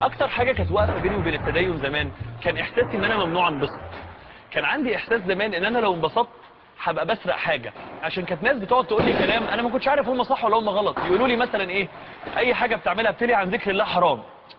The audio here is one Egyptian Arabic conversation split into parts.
اكتر حاجه كانت واقفه بيني وبين التدين زمان كان احساسي ان انا ممنوع انبسط كان عندي احساس زمان ان انا لو انبسطت هبقى بسرق حاجه عشان كانت ناس بتقعد تقول لي كلام انا ما كنتش عارف هم صح ولا هم غلط يقولوا لي مثلا ايه اي حاجه بتعملها بتلي عن ذكر الله حرام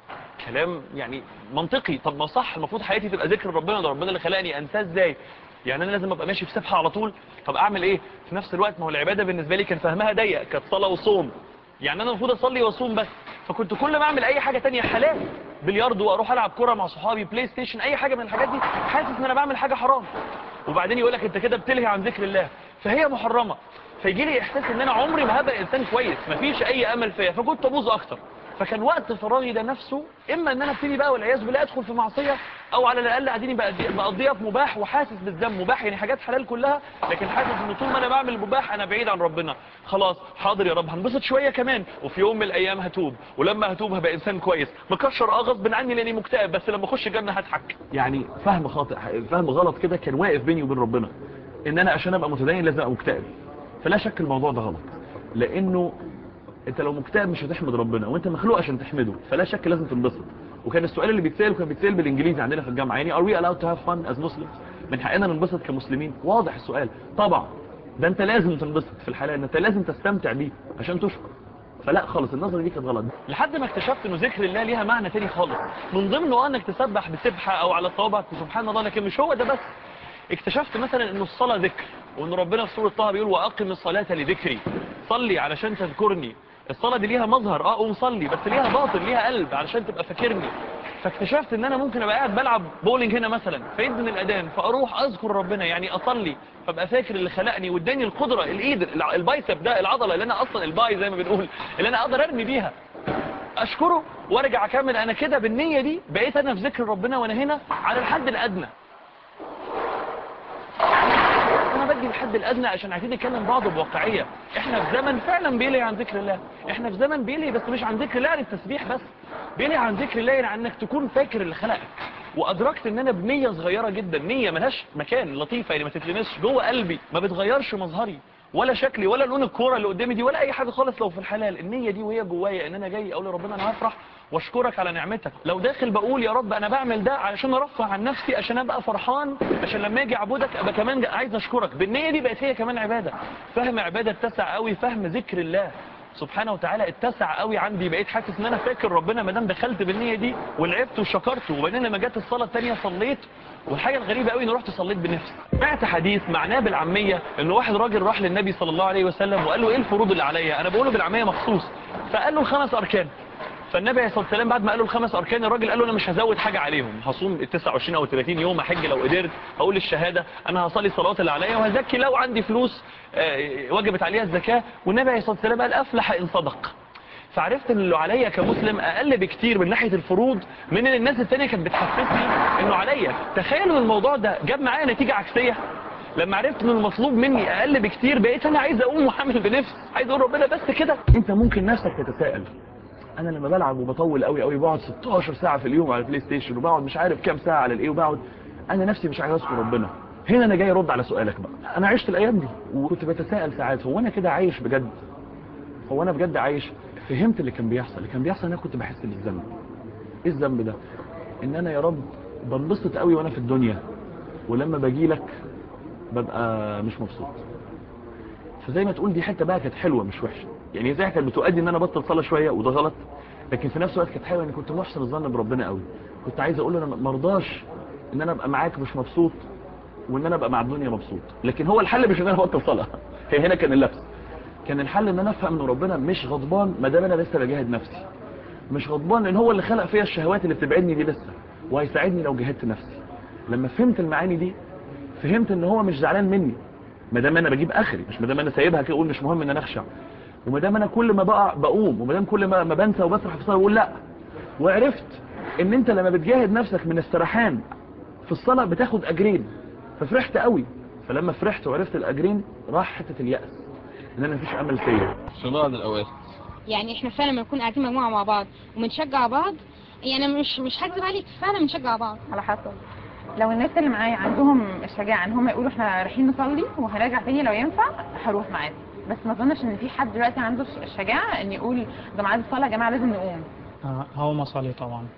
كلام يعني منطقي طب ما صح المفروض حياتي تبقى ذكر ربنا ده ربنا اللي خلقني انساه ازاي يعني انا لازم ابقى ماشي في سبحه على طول طب اعمل ايه في نفس الوقت ما هو العباده بالنسبه لي كان فهمها ضيق كانت صلاه وصوم يعني انا المفروض اصلي واصوم بس فكنت كل ما اعمل اي حاجه تانية حلال بلياردو واروح العب كوره مع صحابي بلاي ستيشن اي حاجه من الحاجات دي حاسس ان انا بعمل حاجه حرام وبعدين يقول لك انت كده بتلهي عن ذكر الله فهي محرمه فيجي لي احساس ان انا عمري ما هبقى انسان كويس مفيش اي امل فيا فكنت ابوظ اكتر فكان وقت فراغي ده نفسه اما ان انا ابتدي بقى والعياذ بالله ادخل في معصيه او على الاقل اديني بقضي- بقضيها في مباح وحاسس بالذنب مباح يعني حاجات حلال كلها لكن حاسس ان طول ما انا بعمل مباح انا بعيد عن ربنا خلاص حاضر يا رب هنبسط شويه كمان وفي يوم من الايام هتوب ولما هتوب هبقى انسان كويس مكشر اه غصب عني لاني مكتئب بس لما اخش الجنه هضحك يعني فهم خاطئ فهم غلط كده كان واقف بيني وبين ربنا ان انا عشان ابقى متدين لازم ابقى مكتئب فلا شك الموضوع ده غلط لانه انت لو مكتئب مش هتحمد ربنا وانت مخلوق عشان تحمده فلا شك لازم تنبسط وكان السؤال اللي بيتسال كان بيتسال بالانجليزي عندنا في الجامعه يعني are we allowed to have fun as Muslims من حقنا ننبسط كمسلمين واضح السؤال طبعا ده انت لازم تنبسط في الحلال انت لازم تستمتع بيه عشان تشكر فلا خالص النظرة دي كانت غلط لحد ما اكتشفت انه ذكر الله ليها معنى تاني خالص من ضمنه اه انك تسبح بسبحة او على صوابعك سبحان الله لكن مش هو ده بس اكتشفت مثلا ان الصلاة ذكر وان ربنا في سورة طه بيقول واقم الصلاة لذكري صلي علشان تذكرني الصلاة دي ليها مظهر اه قوم صلي بس ليها باطن ليها قلب علشان تبقى فاكرني فاكتشفت ان انا ممكن ابقى قاعد بلعب بولينج هنا مثلا فيدن الاذان فاروح اذكر ربنا يعني اصلي فابقى فاكر اللي خلقني واداني القدره الايد الع- البايسب ده العضله اللي انا اصلا الباي زي ما بنقول اللي انا اقدر ارمي بيها اشكره وارجع اكمل انا كده بالنيه دي بقيت انا في ذكر ربنا وانا هنا على الحد الادنى انا بدي الحد الادنى عشان عايزين نتكلم بعض بواقعيه احنا في زمن فعلا بيلي عن ذكر الله احنا في زمن بيلي بس مش عن ذكر الله عن التسبيح بس بيلي عن ذكر الله يعني عن انك تكون فاكر اللي خلقك وادركت ان انا بنيه صغيره جدا نيه ملهاش مكان لطيفه يعني ما تتلمسش جوه قلبي ما بتغيرش مظهري ولا شكلي ولا لون الكوره اللي قدامي دي ولا اي حاجه خالص لو في الحلال النيه دي وهي جوايا ان انا جاي اقول لربنا انا هفرح واشكرك على نعمتك لو داخل بقول يا رب انا بعمل ده علشان ارفع عن نفسي عشان ابقى فرحان عشان لما اجي اعبدك ابقى كمان عايز اشكرك بالنيه دي بقت هي كمان عباده فهم عباده اتسع قوي فهم ذكر الله سبحانه وتعالى اتسع قوي عندي بقيت حاسس ان انا فاكر ربنا ما دام دخلت بالنيه دي ولعبت وشكرته وبعدين لما جت الصلاه الثانيه صليت والحاجه الغريبه قوي اني رحت صليت بنفسي سمعت حديث معناه بالعاميه ان واحد راجل راح للنبي صلى الله عليه وسلم وقال له ايه الفروض اللي عليا انا بقوله بالعاميه مخصوص فقال له الخمس اركان فالنبي عليه الصلاه والسلام بعد ما قال له الخمس اركان الراجل قال له انا مش هزود حاجه عليهم هصوم ال 29 او 30 يوم احج لو قدرت هقول الشهاده انا هصلي الصلوات اللي عليا وهزكي لو عندي فلوس آه، وجبت عليها الزكاه والنبي عليه الصلاه والسلام قال افلح ان صدق فعرفت ان اللي عليا كمسلم اقل بكتير من ناحيه الفروض من ان الناس التانية كانت بتحسسني انه عليا تخيلوا ان الموضوع ده جاب معايا نتيجه عكسيه لما عرفت ان المطلوب مني اقل بكتير بقيت انا عايز اقوم واعمل بنفسي عايز اقول ربنا بس كده انت ممكن نفسك تتساءل انا لما بلعب وبطول قوي قوي بقعد 16 ساعه في اليوم على البلاي ستيشن وبقعد مش عارف كام ساعه على الايه وبقعد انا نفسي مش عايز اذكر ربنا هنا انا جاي ارد على سؤالك بقى انا عشت الايام دي وكنت بتساءل ساعات هو انا كده عايش بجد هو انا بجد عايش فهمت اللي كان بيحصل اللي كان بيحصل ان انا كنت بحس بالذنب ايه الذنب ده ان انا يا رب بنبسط قوي وانا في الدنيا ولما باجي لك ببقى مش مبسوط فزي ما تقول دي حته بقى كانت حلوه مش وحشه يعني زي كانت بتؤدي ان انا بطل صلاه شويه وده غلط لكن في نفس الوقت كانت حلوه اني كنت محسن الظن بربنا قوي كنت عايز اقول له انا ما ارضاش ان انا ابقى معاك مش مبسوط وان انا ابقى مع الدنيا مبسوط لكن هو الحل مش ان انا ابطل صلاه هي هنا كان اللبس كان الحل ان انا افهم ان ربنا مش غضبان ما دام انا لسه بجاهد نفسي مش غضبان لان هو اللي خلق فيا الشهوات اللي بتبعدني دي لسه وهيساعدني لو جاهدت نفسي لما فهمت المعاني دي فهمت ان هو مش زعلان مني ما دام انا بجيب اخري مش ما دام انا سايبها كده اقول مش مهم ان انا اخشع وما دام انا كل ما بقع بقوم وما دام كل ما ما بنسى وبسرح في الصلاه بقول لا وعرفت ان انت لما بتجاهد نفسك من السرحان في الصلاه بتاخد اجرين ففرحت قوي فلما فرحت وعرفت الاجرين راح حته الياس ان انا مفيش امل فيا في بعض الأوقات يعني احنا فعلا لما نكون قاعدين مجموعة مع بعض وبنشجع بعض يعني أنا مش مش هكذب عليك فعلا بنشجع بعض على حسب لو الناس اللي معايا عندهم الشجاعة ان هم يقولوا احنا رايحين نصلي وهنرجع تاني لو ينفع هروح معاهم بس ما اظنش ان في حد دلوقتي عنده الشجاعة ان يقول ده ميعاد الصلاة يا جماعة لازم نقوم آه، هو مصلي طبعا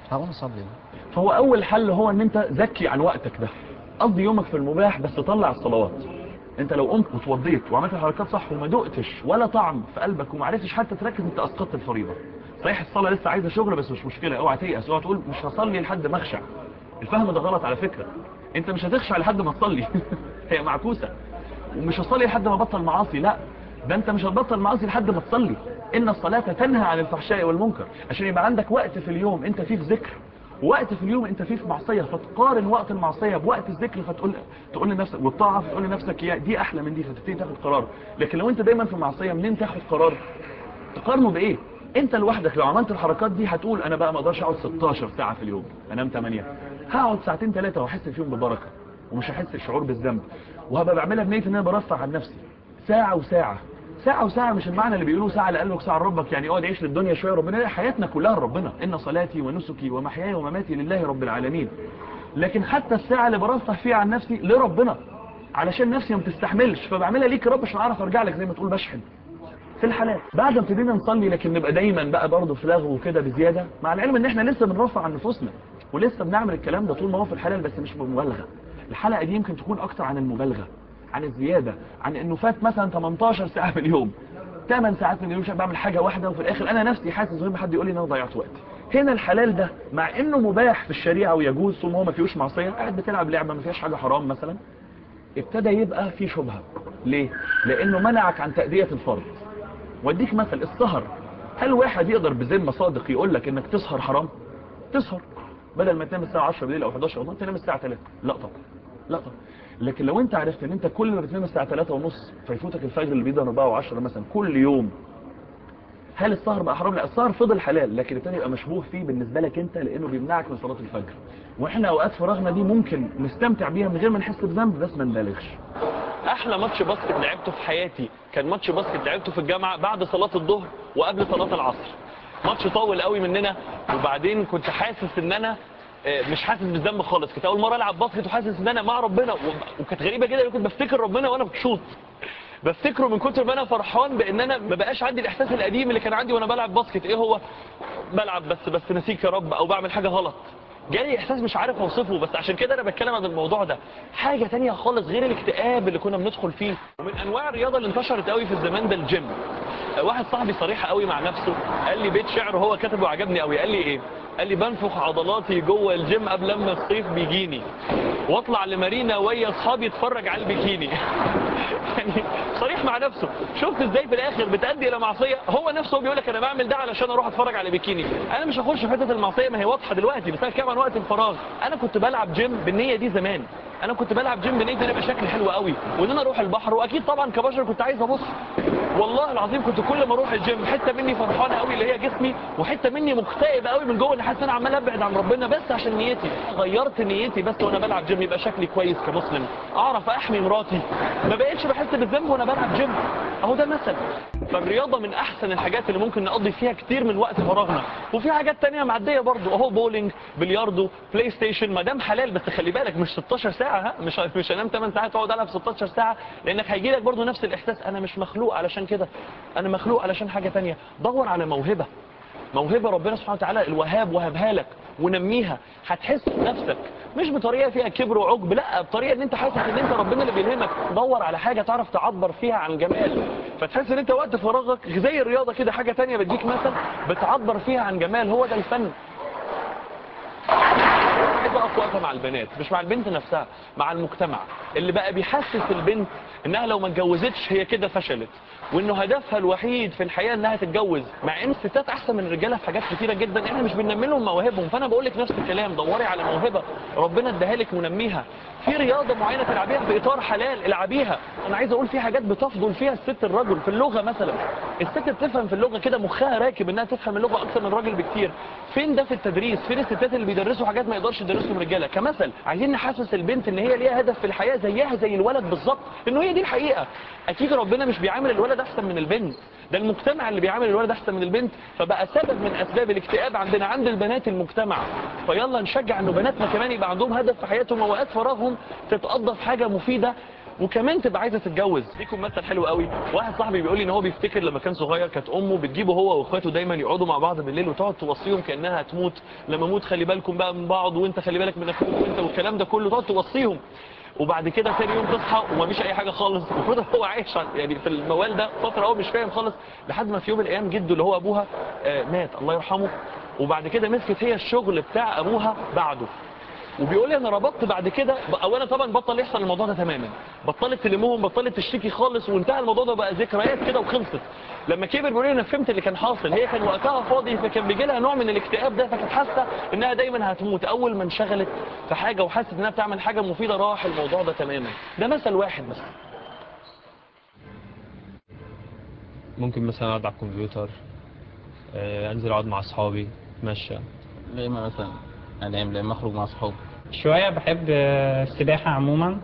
هقوم اصلي فهو اول حل هو ان انت زكي عن وقتك ده قضي يومك في المباح بس طلع الصلوات انت لو قمت وتوضيت وعملت الحركات صح وما دقتش ولا طعم في قلبك وما عرفتش حتى تركز انت اسقطت الفريضه صحيح الصلاه لسه عايزه شغل بس مش مشكله اوعى تيأس اوعى تقول مش هصلي لحد ما اخشع الفهم ده غلط على فكره انت مش هتخشع لحد ما تصلي هي معكوسه ومش هصلي لحد ما بطل معاصي لا ده انت مش هتبطل معاصي لحد ما تصلي ان الصلاه تنهى عن الفحشاء والمنكر عشان يبقى عندك وقت في اليوم انت فيه في ذكر وقت في اليوم انت فيه في معصيه فتقارن وقت المعصيه بوقت الذكر فتقول تقول لنفسك والطاعه فتقول لنفسك يا دي احلى من دي فتبتدي تاخد قرار لكن لو انت دايما في معصيه منين تاخد قرار تقارنه بايه انت لوحدك لو عملت الحركات دي هتقول انا بقى ما اقدرش اقعد 16 ساعه في اليوم انام 8 هقعد ساعتين ثلاثه واحس فيهم ببركه ومش هحس الشعور بالذنب وهبقى بعملها بنيه ان انا برفع عن نفسي ساعه وساعه ساعة وساعة مش المعنى اللي بيقولوه ساعة لقلبك ساعة لربك يعني اقعد عيش للدنيا شوية ربنا لا حياتنا كلها لربنا إن صلاتي ونسكي ومحياي ومماتي لله رب العالمين لكن حتى الساعة اللي برفه فيها عن نفسي لربنا علشان نفسي ما تستحملش فبعملها ليك يا رب عشان اعرف ارجع لك زي ما تقول بشحن في الحلال بعد ما ابتدينا نصلي لكن نبقى دايما بقى برضه في لغو وكده بزياده مع العلم ان احنا لسه بنرفع عن نفوسنا ولسه بنعمل الكلام ده طول ما هو في الحلال بس مش بمبالغه الحلقه دي يمكن تكون اكتر عن المبالغه عن الزياده عن انه فات مثلا 18 ساعه في اليوم 8 ساعات من اليوم عشان بعمل حاجه واحده وفي الاخر انا نفسي حاسس مهم حد يقول لي ان انا ضيعت وقت هنا الحلال ده مع انه مباح في الشريعه ويجوز طول ما هو ما فيهوش معصيه قاعد بتلعب لعبه ما فيهاش حاجه حرام مثلا ابتدى يبقى في شبهه ليه لانه منعك عن تاديه الفرض واديك مثل السهر هل واحد يقدر بذمه صادق يقول لك انك تسهر حرام تسهر بدل ما تنام الساعه 10 بالليل او 11 والله تنام الساعه 3 لا طبعا لا طبعا لكن لو انت عرفت ان انت كل ما بتنام الساعه 3 ونص فيفوتك الفجر اللي بيضرب 4 و10 مثلا كل يوم هل السهر بقى حرام لا السهر فضل حلال لكن ابتدى يبقى مشبوه فيه بالنسبه لك انت لانه بيمنعك من صلاه الفجر واحنا اوقات فراغنا دي ممكن نستمتع بيها من غير ما نحس بذنب بس ما نبالغش احلى ماتش باسكت لعبته في حياتي كان ماتش باسكت لعبته في الجامعه بعد صلاه الظهر وقبل صلاه العصر ماتش طول قوي مننا وبعدين كنت حاسس ان انا آه، مش حاسس بالذنب خالص كنت اول مره العب باسكت وحاسس ان انا مع ربنا و- وكانت غريبه جدا كنت بفتكر ربنا وانا بشوط بفتكره من كتر ما انا فرحان بان انا ما بقاش عندي الاحساس القديم اللي كان عندي وانا بلعب باسكت ايه هو بلعب بس بس نسيك يا رب او بعمل حاجه غلط جالي احساس مش عارف اوصفه بس عشان كده انا بتكلم عن الموضوع ده حاجه تانية خالص غير الاكتئاب اللي كنا بندخل فيه ومن انواع الرياضه اللي انتشرت قوي في الزمان ده الجيم واحد صاحبي صريح قوي مع نفسه قال لي بيت شعر هو كتبه وعجبني قوي قال لي ايه قال لي بنفخ عضلاتي جوه الجيم قبل لما الصيف بيجيني واطلع لمارينا ويا اصحابي اتفرج على البيكيني يعني صريح مع نفسه شفت ازاي في الاخر بتأدي الى معصيه هو نفسه بيقول لك انا بعمل ده علشان اروح اتفرج على بيكيني انا مش هخش في حته المعصيه ما هي واضحه دلوقتي بس انا بتكلم عن وقت الفراغ انا كنت بلعب جيم بالنيه دي زمان انا كنت بلعب جيم بنيه ان انا يبقى شكلي حلو قوي وان انا اروح البحر واكيد طبعا كبشر كنت عايز ابص والله العظيم كنت كل ما اروح الجيم حته مني فرحانه قوي اللي هي جسمي وحته مني مكتئبه قوي من جوه ان حاسس ان انا عمال ابعد عن ربنا بس عشان نيتي غيرت نيتي بس وانا بلعب جيم يبقى شكلي كويس كمسلم اعرف احمي مراتي ما بقتش بحس بالذنب وانا بلعب جيم اهو ده مثل فالرياضه من احسن الحاجات اللي ممكن نقضي فيها كتير من وقت فراغنا وفي حاجات تانية معديه برضو اهو بولينج بلياردو بلاي ستيشن ما دام حلال بس خلي بالك مش 16 ساعه ها مش مش هنام 8 ساعات اقعد العب 16 ساعه لانك هيجي لك برضو نفس الاحساس انا مش مخلوق علشان كده انا مخلوق علشان حاجه تانية دور على موهبه موهبه ربنا سبحانه وتعالى الوهاب وهبها لك ونميها هتحس بنفسك مش بطريقه فيها كبر وعجب لا بطريقه ان انت حاسس ان انت ربنا اللي بيلهمك دور على حاجه تعرف تعبر فيها عن جمال فتحس ان انت وقت فراغك زي الرياضه كده حاجه تانية بديك مثل بتعبر فيها عن جمال هو ده الفن عايز اقف واقفه مع البنات مش مع البنت نفسها مع المجتمع اللي بقى بيحسس البنت انها لو ما اتجوزتش هي كده فشلت وانه هدفها الوحيد في الحياه انها تتجوز مع ان الستات احسن من الرجاله في حاجات كتيره جدا احنا مش بننمي لهم مواهبهم فانا بقول لك نفس الكلام دوري على موهبه ربنا اداها لك ونميها في رياضه معينه تلعبيها في اطار حلال العبيها انا عايز اقول في حاجات بتفضل فيها الست الرجل في اللغه مثلا الست بتفهم في اللغه كده مخها راكب انها تفهم اللغه اكتر من الراجل بكتير فين ده في التدريس فين الستات اللي بيدرسوا حاجات ما يقدرش يدرسهم رجاله كمثل عايزين نحسس البنت ان هي ليها هدف في الحياه زيها زي الولد بالظبط انه هي دي الحقيقه اكيد ربنا مش بيعامل الولد احسن من البنت ده المجتمع اللي بيعامل الولد احسن من البنت فبقى سبب من اسباب الاكتئاب عندنا عند البنات المجتمع فيلا نشجع انه بناتنا كمان يبقى عندهم هدف في حياتهم واوقات فراغهم تتقضى في حاجه مفيده وكمان تبقى عايزه تتجوز ليكم مثل حلو قوي واحد صاحبي بيقول لي ان هو بيفتكر لما كان صغير كانت امه بتجيبه هو واخواته دايما يقعدوا مع بعض بالليل وتقعد توصيهم كانها هتموت لما اموت خلي بالكم بقى من بعض وانت خلي بالك من اخوك وانت والكلام ده كله تقعد توصيهم وبعد كده تاني يوم تصحى ومفيش اي حاجه خالص المفروض هو عايش يعني في الموال ده فتره هو مش فاهم خالص لحد ما في يوم من الايام جده اللي هو ابوها آه، مات الله يرحمه وبعد كده مسكت هي الشغل بتاع ابوها بعده وبيقول لي انا ربطت بعد كده اولا طبعا بطل يحصل الموضوع ده تماما بطلت تلمهم بطلت تشتكي خالص وانتهى الموضوع ده بقى ذكريات كده وخلصت لما كبر بيقول لي انا فهمت اللي كان حاصل هي كان وقتها فاضي فكان بيجي لها نوع من الاكتئاب ده فكانت حاسه انها دايما هتموت اول ما انشغلت في حاجه وحست انها بتعمل حاجه مفيده راح الموضوع ده تماما ده مثل واحد بس ممكن مثلا اقعد على الكمبيوتر آه، انزل اقعد مع اصحابي اتمشى لا اما مثلا انام لا اما اخرج مع اصحابي شوية بحب آه، السباحة عموما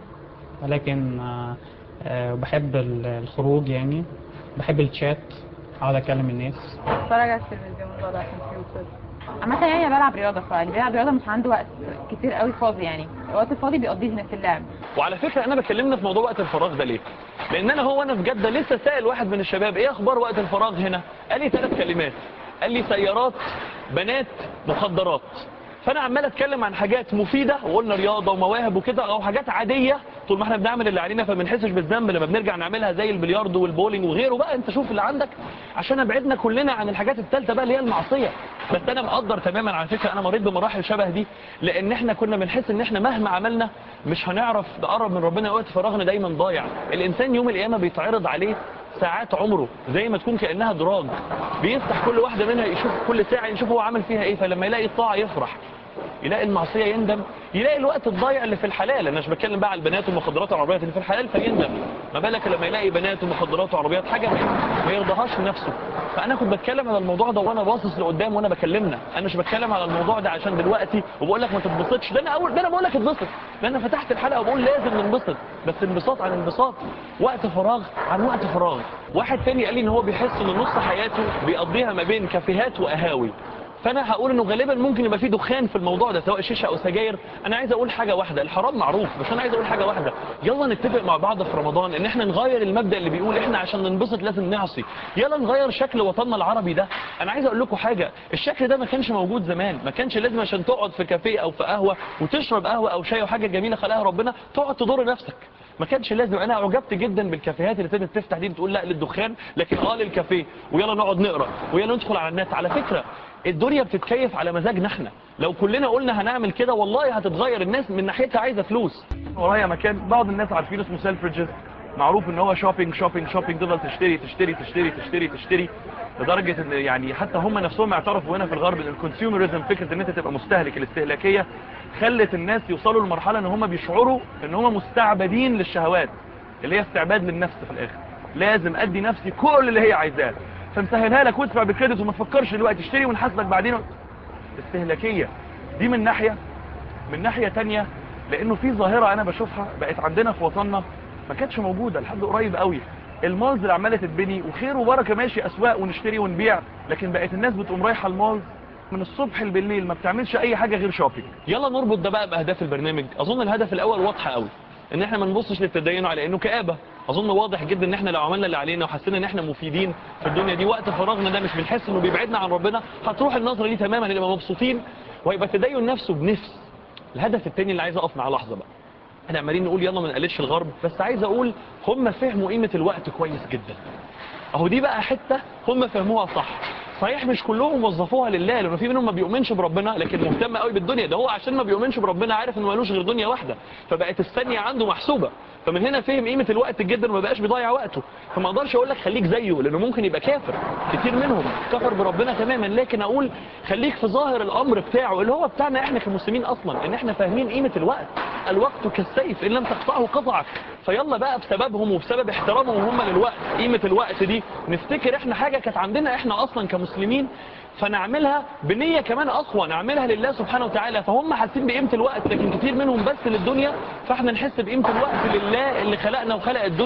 ولكن آه، آه، بحب ال- الخروج يعني بحب الشات اقعد اكلم الناس اتفرج على التلفزيون بقعد على الكمبيوتر عامة يعني أنا بلعب رياضة فاللي بيلعب رياضة مش عنده وقت كتير قوي فاضي يعني الوقت الفاضي بيقضيه هنا في اللعب وعلى فكره انا بكلمنا في موضوع وقت الفراغ ده ليه لان انا هو انا في جده لسه سائل واحد من الشباب ايه اخبار وقت الفراغ هنا قال لي ثلاث كلمات قال لي سيارات بنات مخدرات فانا عمال اتكلم عن حاجات مفيده وقلنا رياضه ومواهب وكده او حاجات عاديه طول ما احنا بنعمل اللي علينا فما بنحسش بالذنب لما بنرجع نعملها زي البلياردو والبولينج وغيره بقى انت شوف اللي عندك عشان ابعدنا كلنا عن الحاجات الثالثه بقى اللي هي المعصيه بس انا مقدر تماما على فكره انا مريت بمراحل شبه دي لان احنا كنا بنحس ان احنا مهما عملنا مش هنعرف نقرب من ربنا وقت فراغنا دايما ضايع الانسان يوم القيامه بيتعرض عليه ساعات عمره زي ما تكون كانها دراج بيفتح كل واحده منها يشوف كل ساعه يشوف هو عمل فيها ايه فلما يلاقي الطاعه يفرح يلاقي المعصيه يندم يلاقي الوقت الضايع اللي في الحلال انا مش بتكلم بقى على البنات والمخدرات والعربيات اللي في الحلال فيندم ما بالك لما يلاقي بنات ومخدرات وعربيات حاجه ما- ما يرضاهاش لنفسه فانا كنت بتكلم على الموضوع ده وانا باصص لقدام وانا بكلمنا انا مش بتكلم على الموضوع ده عشان دلوقتي وبقول لك ما تتبسطش ده انا اول ده انا بقول لك اتبسط ده انا فتحت الحلقه وبقول لازم ننبسط بس انبساط عن انبساط وقت فراغ عن وقت فراغ واحد تاني قال لي ان هو بيحس ان نص حياته بيقضيها ما بين كافيهات وقهاوي فانا هقول انه غالبا ممكن يبقى في دخان في الموضوع ده سواء شيشه او سجاير انا عايز اقول حاجه واحده الحرام معروف بس انا عايز اقول حاجه واحده يلا نتفق مع بعض في رمضان ان احنا نغير المبدا اللي بيقول احنا عشان ننبسط لازم نعصي يلا نغير شكل وطننا العربي ده انا عايز اقول لكم حاجه الشكل ده ما كانش موجود زمان ما كانش لازم عشان تقعد في كافيه او في قهوه وتشرب قهوه او شاي وحاجه جميله خلقها ربنا تقعد تضر نفسك ما كانش لازم انا اعجبت جدا بالكافيهات اللي ابتدت تفتح دي بتقول لا للدخان لكن اه للكافيه ويلا نقعد نقرا ويلا ندخل على النت على فكره الدنيا بتتكيف على مزاجنا احنا لو كلنا قلنا هنعمل كده والله هتتغير الناس من ناحيتها عايزه فلوس ورايا مكان بعض الناس عارفين اسمه سيلفريدجز معروف ان هو شوبينج شوبينج شوبينج تفضل تشتري تشتري تشتري تشتري تشتري لدرجه ان يعني حتى هم نفسهم اعترفوا هنا في الغرب ان الكونسيومرزم فكره ان انت تبقى مستهلك الاستهلاكيه خلت الناس يوصلوا لمرحله ان هم بيشعروا ان هم مستعبدين للشهوات اللي هي استعباد للنفس في الاخر لازم ادي نفسي كل اللي هي عايزاه فمسهلها لك وادفع بالكريدت وما تفكرش دلوقتي اشتري ونحاسبك بعدين استهلاكيه دي من ناحيه من ناحيه تانية لانه في ظاهره انا بشوفها بقت عندنا في وطننا ما كانتش موجوده لحد قريب قوي المالز اللي عماله تتبني وخير وبركه ماشي اسواق ونشتري ونبيع لكن بقت الناس بتقوم رايحه المالز من الصبح بالليل ما بتعملش اي حاجه غير شوبينج يلا نربط ده بقى باهداف البرنامج اظن الهدف الاول واضح قوي ان احنا ما نبصش للتدين على انه كآبة اظن واضح جدا ان احنا لو عملنا اللي علينا وحسينا ان احنا مفيدين في الدنيا دي وقت فراغنا ده مش بنحس انه بيبعدنا عن ربنا هتروح النظرة دي تماما نبقى مبسوطين وهيبقى التدين نفسه بنفس الهدف التاني اللي عايز اقف مع لحظة بقى احنا عمالين نقول يلا ما نقلدش الغرب بس عايز اقول هم فهموا قيمة الوقت كويس جدا اهو دي بقى حتة هم فهموها صح صحيح مش كلهم وظفوها لله لانه في منهم ما بيؤمنش بربنا لكن مهتم قوي بالدنيا ده هو عشان ما بيؤمنش بربنا عارف انه ملوش غير دنيا واحده فبقت الثانيه عنده محسوبه فمن هنا فهم قيمه الوقت جدا وما بقاش بيضيع وقته فما اقدرش اقول لك خليك زيه لانه ممكن يبقى كافر كتير منهم كفر بربنا تماما لكن اقول خليك في ظاهر الامر بتاعه اللي هو بتاعنا احنا كمسلمين اصلا ان احنا فاهمين قيمه الوقت الوقت كالسيف ان لم تقطعه قطعك فيلا بقى بسببهم وبسبب احترامهم هم للوقت قيمه الوقت دي نفتكر احنا حاجه كانت عندنا احنا اصلا كمسلمين فنعملها بنية كمان أقوى نعملها لله سبحانه وتعالى فهم حاسين بقيمة الوقت لكن كتير منهم بس للدنيا فاحنا نحس بقيمة الوقت لله اللي خلقنا وخلق الدنيا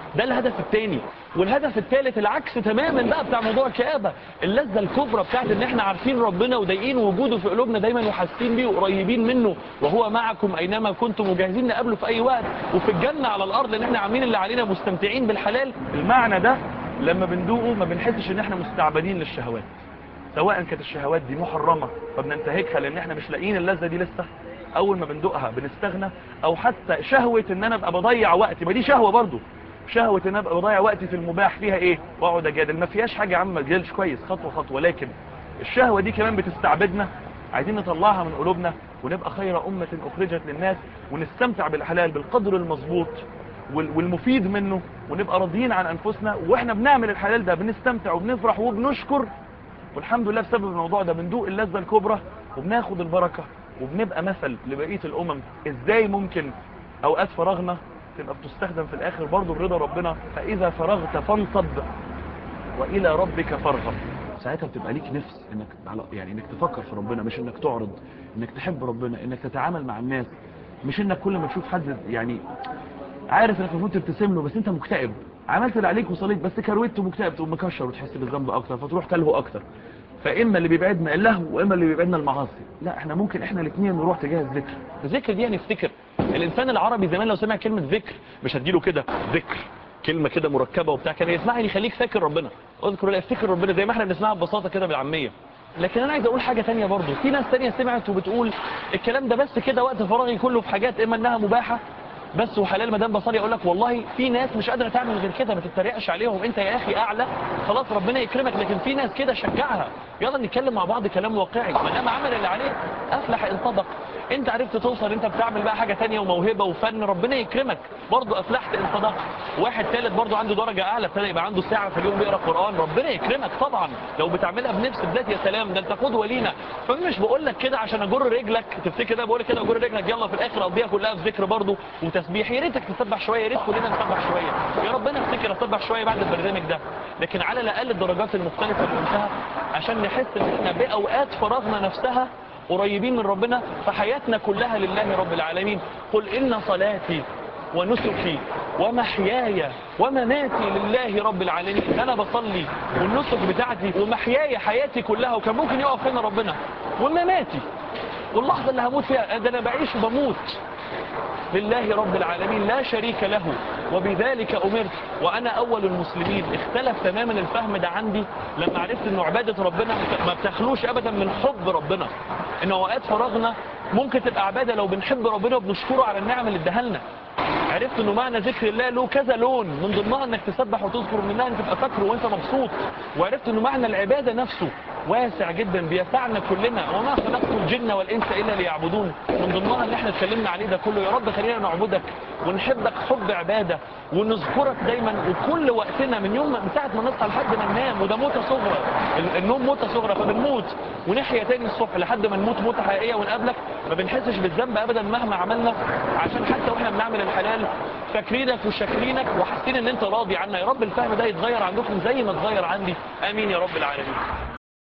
ده الهدف الثاني والهدف الثالث العكس تماما بقى بتاع موضوع الكآبة اللذة الكبرى بتاعت ان احنا عارفين ربنا وضايقين وجوده في قلوبنا دايما وحاسين بيه وقريبين منه وهو معكم اينما كنتم وجاهزين نقابله في اي وقت وفي الجنة على الارض ان احنا عاملين اللي علينا مستمتعين بالحلال المعنى ده لما بندوقه ما بنحسش ان احنا مستعبدين للشهوات سواء كانت الشهوات دي محرمة فبننتهكها لان احنا مش لاقيين اللذة دي لسه اول ما بندوقها بنستغنى او حتى شهوة ان انا ابقى بضيع وقتي ما دي شهوة برضو شهوة ان انا ابقى بضيع وقتي في المباح فيها ايه واقعد اجادل ما فيهاش حاجة يا عم ما تجادلش كويس خطوة خطوة لكن الشهوة دي كمان بتستعبدنا عايزين نطلعها من قلوبنا ونبقى خير أمة أخرجت للناس ونستمتع بالحلال بالقدر المظبوط وال- والمفيد منه ونبقى راضيين عن أنفسنا وإحنا بنعمل الحلال ده بنستمتع وبنفرح وبنشكر والحمد لله بسبب الموضوع ده بندوق اللذة الكبرى وبناخد البركة وبنبقى مثل لبقية الأمم إزاي ممكن أوقات فراغنا تبقى بتستخدم في الآخر برضه برضا ربنا فإذا فرغت فانصب والى ربك فارغب ساعتها بتبقى ليك نفس انك على- يعني انك تفكر في ربنا مش انك تعرض انك تحب ربنا انك تتعامل مع الناس مش انك كل ما تشوف حد يعني عارف انك المفروض تبتسم له بس انت مكتئب عملت اللي عليك وصليت بس كرويت ومكتئب تقوم مكشر وتحس بالذنب اكتر فتروح تلهو اكتر فاما اللي بيبعدنا اللهو واما اللي بيبعدنا المعاصي لا احنا ممكن احنا الاثنين نروح تجاه الذكر الذكر دي هنفتكر الانسان العربي زمان لو سمع كلمه ذكر مش هتجيله كده ذكر كلمه كده مركبه وبتاع كان يسمعها يخليك فاكر ربنا اذكر الله افتكر ربنا زي ما احنا بنسمعها ببساطه كده بالعاميه لكن انا عايز اقول حاجه تانية برضو في ناس تانية سمعت وبتقول الكلام ده بس كده وقت فراغي كله في حاجات اما انها مباحه بس وحلال مدام بصلي اقول لك والله في ناس مش قادره تعمل غير كده ما تتريقش عليهم انت يا اخي اعلى خلاص ربنا يكرمك لكن في ناس كده شجعها يلا نتكلم مع بعض كلام واقعي ما دام عمل اللي عليه افلح ان صدق انت عرفت توصل انت بتعمل بقى حاجه تانية وموهبه وفن ربنا يكرمك برضه افلحت ان صدقت واحد ثالث برضه عنده درجه اعلى ابتدى يبقى عنده ساعه في اليوم بيقرا قران ربنا يكرمك طبعا لو بتعملها بنفس بذات يا سلام ده انت قدوه لينا فمش بقول لك كده عشان اجر رجلك تفتكر ده بقول لك كده اجر رجلك يلا في الاخر اقضيها كلها في ذكر برضه وتسبيح يا ريتك تسبح شويه يا ريت كلنا نسبح شويه يا ربنا افتكر اسبح شويه بعد البرنامج ده لكن على الاقل الدرجات المختلفه اللي قلتها عشان نحس ان احنا باوقات فراغنا نفسها قريبين من ربنا فحياتنا كلها لله رب العالمين قل إن صلاتي ونسكي ومحياي ومماتي لله رب العالمين أنا بصلي والنسك بتاعتي ومحياي حياتي كلها وكان ممكن يقف هنا ربنا ومماتي واللحظة اللي هموت فيها ده أنا بعيش وبموت لله رب العالمين لا شريك له وبذلك أمرت وأنا أول المسلمين اختلف تماما الفهم ده عندي لما عرفت أن عبادة ربنا ما بتخلوش أبدا من حب ربنا إن أوقات فراغنا ممكن تبقى عبادة لو بنحب ربنا وبنشكره على النعم اللي اداها لنا عرفت انه معنى ذكر الله له كذا لون من ضمنها انك تسبح وتذكر منها انك تبقى فاكره وانت مبسوط وعرفت انه معنى العبادة نفسه واسع جدا بيسعنا كلنا وما خلقت الجن والانس الا ليعبدون من ضمنها اللي احنا اتكلمنا عليه ده كله يا رب خلينا نعبدك ونحبك حب عبادة ونذكرك دايما وكل وقتنا من يوم من ساعة ما نصحى لحد ما ننام وده موتة صغرى ال- النوم موتة صغرى فبنموت ونحيا تاني الصبح لحد ما نموت موتة حقيقية ونقابلك ما بنحسش بالذنب ابدا مهما عملنا عشان حتى واحنا بنعمل الحلال فاكرينك وشاكرينك وحاسين ان انت راضي عنا يا رب الفهم ده يتغير عندكم زي ما اتغير عندي امين يا رب العالمين